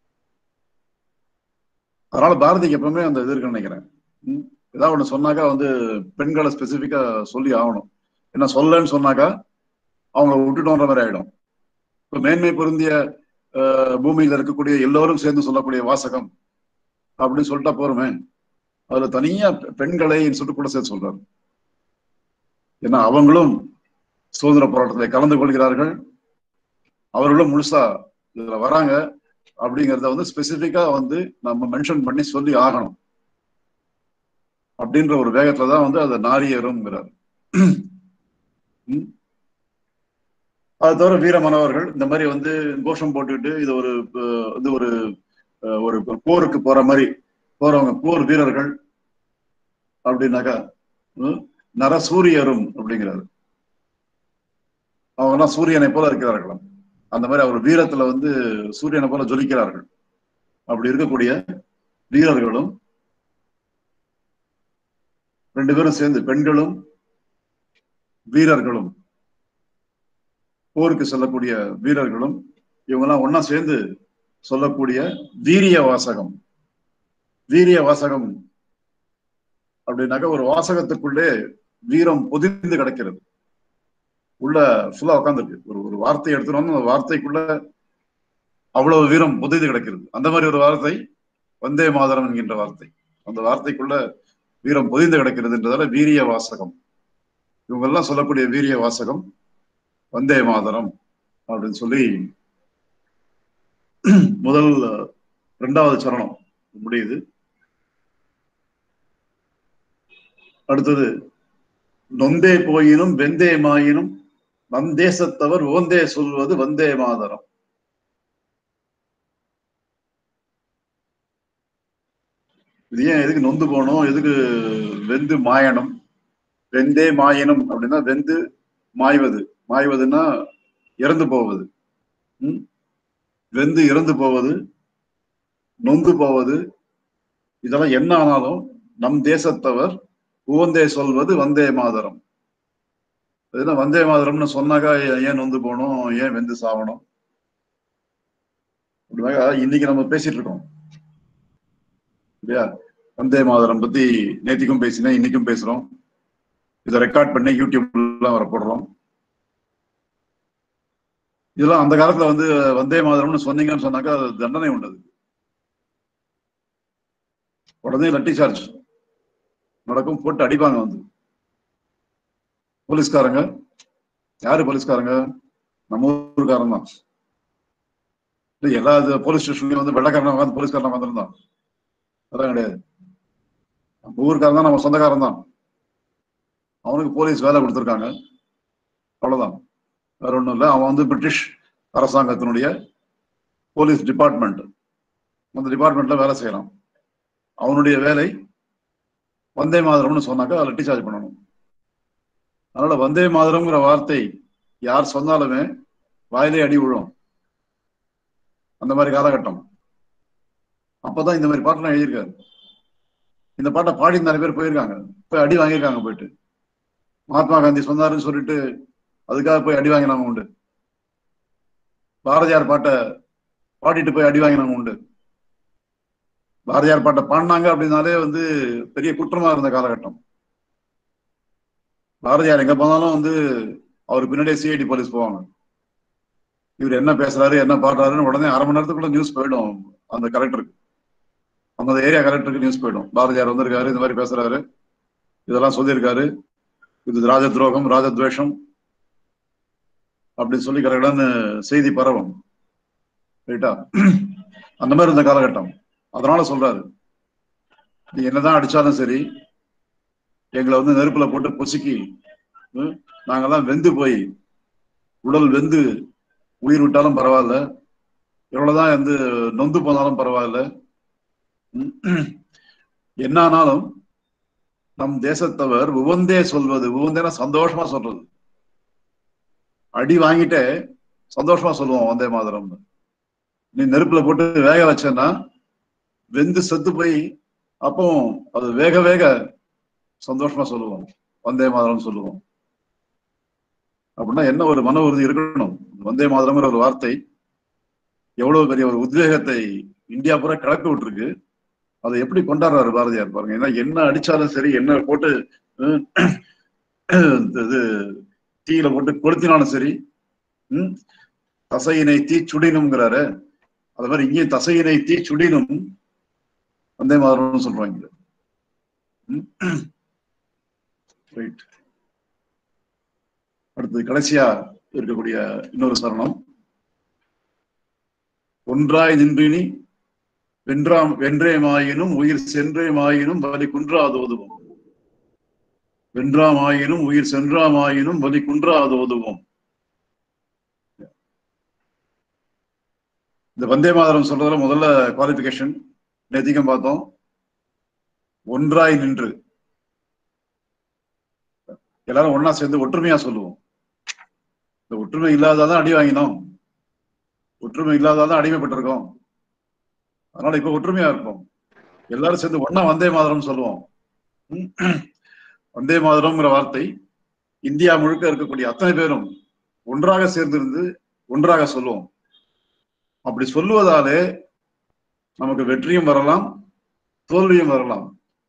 அதனால பாரதிக்கு எப்பவுமே அந்த இது இருக்குன்னு நினைக்கிறேன் ம். ஏதாவது ஒண்ணு சொன்னாக்கா வந்து பெண்களை ஸ்பெசிஃபிக்கா சொல்லி ஆகணும் என்ன சொல்லன்னு சொன்னாக்கா அவங்கள விட்டுட்டோன்ற மாதிரி ஆயிடும் இப்ப மேன்மை பொருந்திய அஹ், பூமியில இருக்கக்கூடிய எல்லோரும் சேர்ந்து சொல்லக்கூடிய வாசகம் அப்படின்னு சொல்லிட்டா போருமே அதுல தனியா பெண்களை சொல்லிட்டு கூட சேர்த்து சொல்றாரு ஏன்னா அவங்களும் சுதந்திர போராட்டத்தில் கலந்து கொள்கிறார்கள் அவர்களும் முழுசா இதுல வராங்க அப்படிங்கறத வந்து ஸ்பெசிபிக்கா வந்து நம்ம மென்ஷன் பண்ணி சொல்லி ஆகணும் அப்படின்ற ஒரு வேகத்துல தான் வந்து அதை நாரியருங்கிறார் அது தவிர வீரமானவர்கள் இந்த மாதிரி வந்து கோஷம் போட்டுக்கிட்டு இது ஒரு இது ஒரு ஒரு போருக்கு போற மாதிரி போறவங்க போர் வீரர்கள் அப்படின்னாக்கா நரசூரியரும் அப்படிங்கிறாரு அவங்கெல்லாம் சூரியனை போல இருக்கிறார்களாம் அந்த மாதிரி அவர் வீரத்துல வந்து சூரியனை போல ஜொலிக்கிறார்கள் அப்படி இருக்கக்கூடிய வீரர்களும் ரெண்டு பேரும் சேர்ந்து பெண்களும் வீரர்களும் போருக்கு செல்லக்கூடிய வீரர்களும் இவங்கெல்லாம் ஒன்னா சேர்ந்து சொல்லக்கூடிய வீரிய வாசகம் வீரிய வாசகம் அப்படின்னாக்க ஒரு வாசகத்துக்குள்ளே வீரம் பொதிந்து கிடக்கிறது உள்ள ஃபுல்லா உட்காந்துருக்கு ஒரு ஒரு வார்த்தை எடுத்துனோம்னா அந்த வார்த்தைக்குள்ள அவ்வளவு வீரம் புதைந்து கிடக்கிறது அந்த மாதிரி ஒரு வார்த்தை வந்தே மாதரம் என்கின்ற வார்த்தை அந்த வார்த்தைக்குள்ள வீரம் பொதிந்து கிடக்கிறதுன்றதால வீரிய வாசகம் இவங்க எல்லாம் சொல்லக்கூடிய வீரிய வாசகம் வந்தே மாதரம் அப்படின்னு சொல்லி முதல் இரண்டாவது சரணம் முடியுது அடுத்தது நொந்தே போயினும் வெந்தே மாயினும் நம் தேசத்தவர் ஓந்தே சொல்வது வந்தே மாதரம் இது ஏன் எதுக்கு நொந்து போகணும் எதுக்கு வெந்து மாயணும் வெந்தே மாயணும் அப்படின்னா வெந்து மாய்வது மாய்வதுன்னா இறந்து போவது உம் வெந்து இறந்து போவது நொந்து போவது இதெல்லாம் என்ன ஆனாலும் நம் தேசத்தவர் உவந்தே சொல்வது வந்தே மாதரம் அதுனா வந்தே மாதரம்னு சொன்னாக்கா ஏன் நொந்து போகணும் ஏன் வெந்து சாகணும் அப்படின்னாக்கா இன்னைக்கு நம்ம பேசிட்டு இருக்கோம் இல்லையா வந்தே மாதரம் பத்தி நேத்திக்கும் பேசினேன் இன்னைக்கும் பேசுறோம் இதை ரெக்கார்ட் பண்ணி யூடியூப்லாம் வர போடுறோம் இதெல்லாம் அந்த காலத்துல வந்து வந்தே மாதரம்னு சொன்னீங்கன்னு சொன்னாக்கா அது தண்டனை உண்டது உடனே லட்டி சார்ஜ் நடக்கும் போட்டு அடிப்பாங்க வந்து போலீஸ்காரங்க யாரு போலீஸ்காரங்க நம்ம ஊருக்காரன் தான் எல்லா போலீஸ் ஸ்டேஷன்லயும் வந்து வெள்ளக்காரன் உட்காந்து போலீஸ்காரன் வந்திருந்தான் அதான் கிடையாது நம்ம ஊருக்காரன் தான் நம்ம சொந்தக்காரன் தான் அவனுக்கு போலீஸ் வேலை கொடுத்துருக்காங்க அவ்வளவுதான் வேற ஒண்ணும் இல்லை அவன் வந்து பிரிட்டிஷ் அரசாங்கத்தினுடைய போலீஸ் டிபார்ட்மெண்ட் அந்த டிபார்ட்மெண்ட்ல வேலை செய்யறான் அவனுடைய வேலை வந்தே மாதரம்னு சொன்னாக்கா அதில் டிசார்ஜ் பண்ணணும் அதனால வந்தே மாதரம்ங்கிற வார்த்தை யார் சொன்னாலுமே வாயிலே அடி விழும் அந்த மாதிரி காலகட்டம் அப்பதான் இந்த மாதிரி பாட்டெல்லாம் எழுதியிருக்காரு இந்த பாட்டை பாடி நிறைய பேர் போயிருக்காங்க போய் அடி வாங்கியிருக்காங்க போயிட்டு மகாத்மா காந்தி சொன்னாருன்னு சொல்லிட்டு அதுக்காக போய் அடி வாங்கினவங்க உண்டு பாரதியார் பாட்டை பாடிட்டு போய் அடி வாங்கினவங்க உண்டு பாரதியார் பாட்டை பாடினாங்க அப்படின்னாலே வந்து பெரிய குற்றமா இருந்த காலகட்டம் பாரதியார் எங்க போனாலும் வந்து அவர் பின்னாடியே சிஐடி போலீஸ் போவாங்க இவர் என்ன பேசுறாரு என்ன பாடுறாருன்னு உடனே அரை மணி நேரத்துக்குள்ள நியூஸ் போயிடும் அந்த கலெக்டருக்கு அந்த ஏரியா கலெக்டருக்கு நியூஸ் போயிடும் பாரதியார் வந்திருக்காரு இந்த மாதிரி பேசுறாரு இதெல்லாம் சொல்லியிருக்காரு இது ராஜ துரோகம் ராஜத்வேஷம் அப்படின்னு சொல்லி கடகடன்னு செய்தி பரவும் ரைட்டா அந்த மாதிரி இருந்த காலகட்டம் அதனால சொல்றாரு நீ என்னதான் அடிச்சாலும் சரி எங்களை வந்து நெருப்புல போட்டு பொசுக்கி நாங்கெல்லாம் வெந்து போய் உடல் வெந்து உயிர் விட்டாலும் பரவாயில்ல எவ்வளவுதான் வந்து நொந்து போனாலும் பரவாயில்ல என்ன ஆனாலும் நம் தேசத்தவர் உவந்தே சொல்வது உவந்தேனா சந்தோஷமா சொல்றது அடி வாங்கிட்டே சந்தோஷமா சொல்லுவோம் வந்தே மாதரம் நீ நெருப்புல போட்டு வேக வச்சேன்னா வெந்து செத்து போய் அப்போ அது வேக வேக சந்தோஷமா சொல்லுவோம் வந்தே மாதரம் சொல்லுவோம் அப்படின்னா என்ன ஒரு மன உறுதி இருக்கணும் வந்தே மாதரம்ங்கிற ஒரு வார்த்தை எவ்வளவு பெரிய ஒரு உத்வேகத்தை இந்தியா பூரா கிளப்பி விட்டுருக்கு அதை எப்படி கொண்டாடுறாரு பாரதியார் பாருங்க ஏன்னா என்ன அடிச்சாலும் சரி என்ன போட்டு இது தீயில போட்டு கொளுத்தினாலும் சரி உம் தசையினை தீ சுடினும்ங்கிறாரு அது மாதிரி இங்கேயும் தசையினை தீ சுடினும் வந்தே மாதரம்னு சொல்றாங்க ரைட் அடுத்தது கடைசியா இருக்கக்கூடிய இன்னொரு சரணம் ஒன்றாய் நின்றினி வென்றாம் வென்றேமாயினும் உயிர் சென்றேமாயினும் வலி குன்றாதோதுவோம் வென்றாமாயினும் உயிர் சென்றாமாயினும் வலி குன்றாதோதுவோம் இந்த வந்தே மாதரம் சொல்றதுல முதல்ல குவாலிபிகேஷன் நேத்திகம் பார்த்தோம் ஒன்றாய் நின்று எல்லாரும் ஒன்னா சேர்ந்து ஒற்றுமையா சொல்லுவோம் இந்த ஒற்றுமை இல்லாதாதான் அடி வாங்கினோம் ஒற்றுமை இல்லாதாதான் அடிமைப்பட்டிருக்கோம் அதனால இப்ப ஒற்றுமையா இருப்போம் எல்லாரும் சேர்ந்து ஒன்னா வந்தே மாதரம் சொல்லுவோம் வந்தே மாதரம்ங்கிற வார்த்தை இந்தியா முழுக்க இருக்கக்கூடிய அத்தனை பேரும் ஒன்றாக சேர்ந்திருந்து ஒன்றாக சொல்லுவோம் அப்படி சொல்லுவதாலே நமக்கு வெற்றியும் வரலாம் தோல்வியும் வரலாம்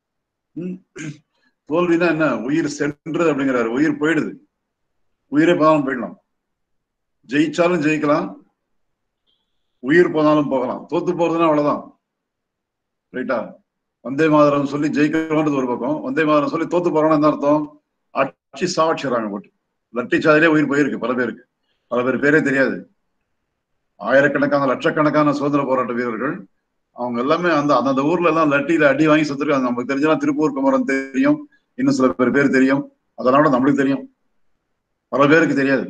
தோல்வினா என்ன உயிர் சென்றது அப்படிங்கிறாரு உயிர் போயிடுது உயிரே போனாலும் போயிடலாம் ஜெயிச்சாலும் ஜெயிக்கலாம் உயிர் போனாலும் போகலாம் தோத்து போறதுன்னா அவ்வளவுதான் ரைட்டா வந்தே மாதரம் சொல்லி ஜெயிக்கிறோன்றது ஒரு பக்கம் வந்தே மாதரம் சொல்லி தோத்து போறோம்னு என்ன அர்த்தம் அடிச்சு சாவடிச்சுறாங்க போட்டு லட்டிச்சாதிலே உயிர் போயிருக்கு பல பேருக்கு பல பேர் பேரே தெரியாது ஆயிரக்கணக்கான லட்சக்கணக்கான சுதந்திர போராட்ட வீரர்கள் அவங்க எல்லாமே அந்த அந்த ஊர்ல எல்லாம் லட்டியில அடி வாங்கி செத்துருக்காங்க நமக்கு தெரிஞ்சலாம் திருப்பூர் குமரன் தெரியும் இன்னும் சில பேர் பேர் தெரியும் அதனால நம்மளுக்கு தெரியும் பல பேருக்கு தெரியாது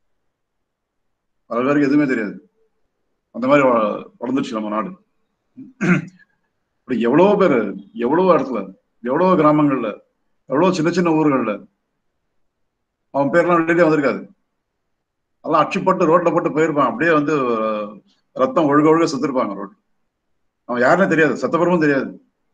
பல பேருக்கு எதுவுமே தெரியாது அந்த மாதிரி வளர்ந்துச்சு நம்ம நாடு இப்படி எவ்வளவோ பேர் எவ்வளவோ இடத்துல எவ்வளவோ கிராமங்கள்ல எவ்வளவோ சின்ன சின்ன ஊர்கள்ல அவன் பேர்லாம் வெளியே வந்திருக்காது அதெல்லாம் அச்சுப்பட்டு ரோட்ல போட்டு போயிருப்பான் அப்படியே வந்து ரத்தம் ஒழுக ஒழுக செத்துருப்பாங்க ரோட்ல அவன் யாருன்னே தெரியாது சத்தபுரமும் தெரியாது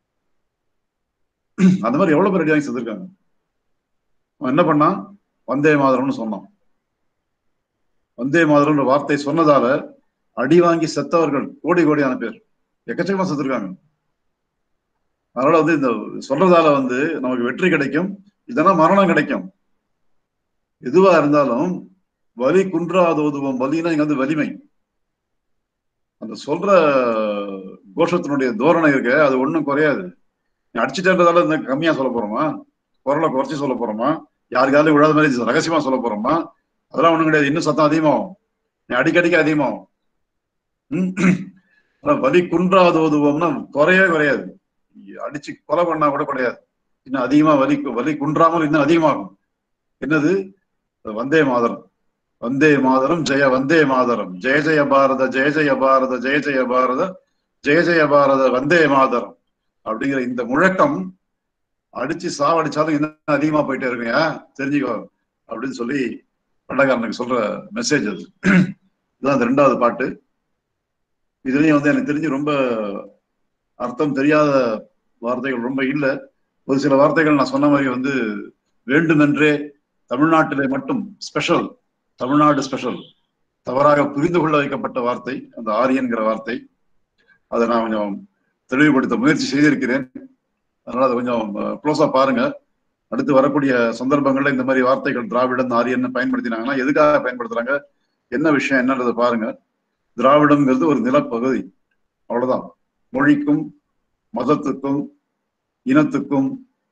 அந்த மாதிரி எவ்வளவு பேர் அடி வாங்கி செத்துருக்காங்க அவன் என்ன பண்ணான் வந்தே மாதரம்னு சொன்னான் வந்தே மாதரம்ன்ற வார்த்தை சொன்னதால அடி வாங்கி செத்தவர்கள் கோடி கோடியான பேர் எக்கச்சக்கமா செத்துருக்காங்க அதனால வந்து இந்த சொல்றதால வந்து நமக்கு வெற்றி கிடைக்கும் இதெல்லாம் மரணம் கிடைக்கும் எதுவா இருந்தாலும் வலி குன்றாத உதுவம் வலினா இங்க வந்து வலிமை அந்த சொல்ற கோஷத்தினுடைய தோரணை இருக்கு அது ஒண்ணும் குறையாது நீ அடிச்சுட்டேன்றதால இந்த கம்மியா சொல்ல போறோமா குரலை குறைச்சி சொல்ல போறோமா யாருக்காவது விழாத மாதிரி ரகசியமா சொல்ல போறோமா அதெல்லாம் ஒண்ணும் கிடையாது இன்னும் சத்தம் அதிகமாகும் நீ அடிக்கடிக்கு அதிகமாகும் வலி குன்றாத உதுவம்னா குறையவே குறையாது அடிச்சு கொலை பண்ணா கூட கிடையாது இன்னும் அதிகமா வலி வலி குன்றாமல் இன்னும் அதிகமாகும் என்னது வந்தே மாதரம் வந்தே மாதரம் ஜெய வந்தே மாதரம் ஜெய ஜெய பாரத ஜெய ஜெய பாரத ஜெய ஜெய பாரத ஜெய ஜெய பாரத வந்தே மாதரம் அப்படிங்கிற இந்த முழக்கம் அடிச்சு சாவடிச்சாலும் இன்னும் அதிகமா போயிட்டே இருக்குங்க தெரிஞ்சுக்கோ அப்படின்னு சொல்லி பண்டகாரனுக்கு சொல்ற மெசேஜ் அது இதுதான் அந்த ரெண்டாவது பாட்டு இதுலயும் வந்து எனக்கு தெரிஞ்சு ரொம்ப அர்த்தம் தெரியாத வார்த்தைகள் ரொம்ப இல்லை ஒரு சில வார்த்தைகள் நான் சொன்ன மாதிரி வந்து வேண்டுமென்றே தமிழ்நாட்டிலே மட்டும் ஸ்பெஷல் தமிழ்நாடு ஸ்பெஷல் தவறாக புரிந்து கொள்ள வைக்கப்பட்ட வார்த்தை அந்த ஆரியன்கிற வார்த்தை அதை நான் கொஞ்சம் தெளிவுபடுத்த முயற்சி செய்திருக்கிறேன் அதனால அதை கொஞ்சம் க்ளோஸா பாருங்க அடுத்து வரக்கூடிய சந்தர்ப்பங்கள்ல இந்த மாதிரி வார்த்தைகள் திராவிடன் ஆரியன் பயன்படுத்தினாங்கன்னா எதுக்காக பயன்படுத்துறாங்க என்ன விஷயம் என்னன்றதை பாருங்க திராவிடம்ங்கிறது ஒரு நிலப்பகுதி அவ்வளவுதான் மொழிக்கும் மதத்துக்கும் இனத்துக்கும்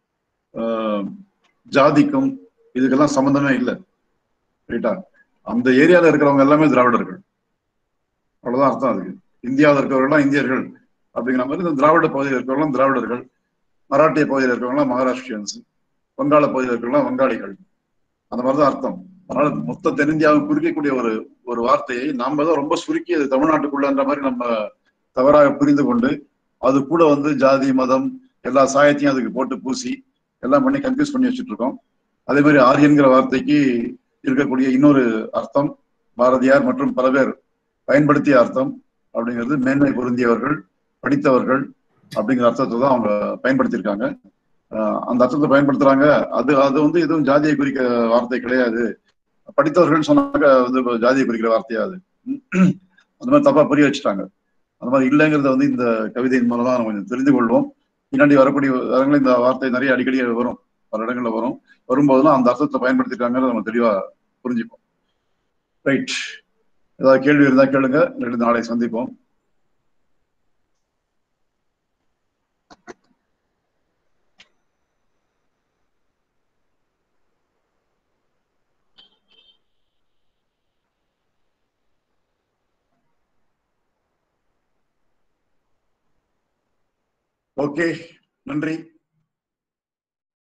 ஜாதிக்கும் இதுக்கெல்லாம் சம்பந்தமே இல்லை ரைட்டா அந்த ஏரியால இருக்கிறவங்க எல்லாமே திராவிடர்கள் அவ்வளவுதான் அர்த்தம் அதுக்கு இந்தியாவில் இருக்கிறவர்கள்லாம் இந்தியர்கள் அப்படிங்கிற மாதிரி இந்த திராவிட பகுதியில் இருக்கிறவங்களாம் திராவிடர்கள் மராட்டிய பகுதியில் இருக்கிறவங்களாம் மகாராஷ்டிரியன்ஸ் வங்காள பகுதியில் இருக்கிறவங்களாம் வங்காளிகள் அந்த மாதிரிதான் அர்த்தம் அதனால மொத்த தென்னிந்தியாவை குறிக்கக்கூடிய ஒரு ஒரு வார்த்தையை நாம தான் ரொம்ப சுருக்கி அது தமிழ்நாட்டுக்குள்ளன்ற மாதிரி நம்ம தவறாக புரிந்து கொண்டு அது கூட வந்து ஜாதி மதம் எல்லா சாயத்தையும் அதுக்கு போட்டு பூசி எல்லாம் பண்ணி கன்ஃபியூஸ் பண்ணி வச்சுட்டு இருக்கோம் அதே மாதிரி ஆரியன்கிற வார்த்தைக்கு இருக்கக்கூடிய இன்னொரு அர்த்தம் பாரதியார் மற்றும் பல பேர் பயன்படுத்திய அர்த்தம் அப்படிங்கிறது மேன்மை பொருந்தியவர்கள் படித்தவர்கள் அப்படிங்கிற அர்த்தத்தை தான் அவங்க பயன்படுத்தியிருக்காங்க அந்த அர்த்தத்தை பயன்படுத்துறாங்க அது அது வந்து எதுவும் ஜாதியை குறிக்க வார்த்தை கிடையாது படித்தவர்கள் சொன்னாங்க வந்து ஜாதியை குறிக்கிற வார்த்தையா அது அந்த மாதிரி தப்பா புரிய வச்சுட்டாங்க அந்த மாதிரி இல்லைங்கிறத வந்து இந்த கவிதையின் மூலமா நம்ம கொஞ்சம் தெரிந்து கொள்வோம் பின்னாடி வரக்கூடிய இடங்களில் இந்த வார்த்தை நிறைய அடிக்கடி வரும் பல இடங்கள்ல வரும் வரும்போதெல்லாம் அந்த அர்த்தத்தை பயன்படுத்திருக்காங்கிறத நம்ம தெளிவா புரிஞ்சுப்போம் ரைட் ஏதாவது கேள்வி இருந்தா கேளுங்க ரெண்டு நாளை சந்திப்போம் ஓகே நன்றி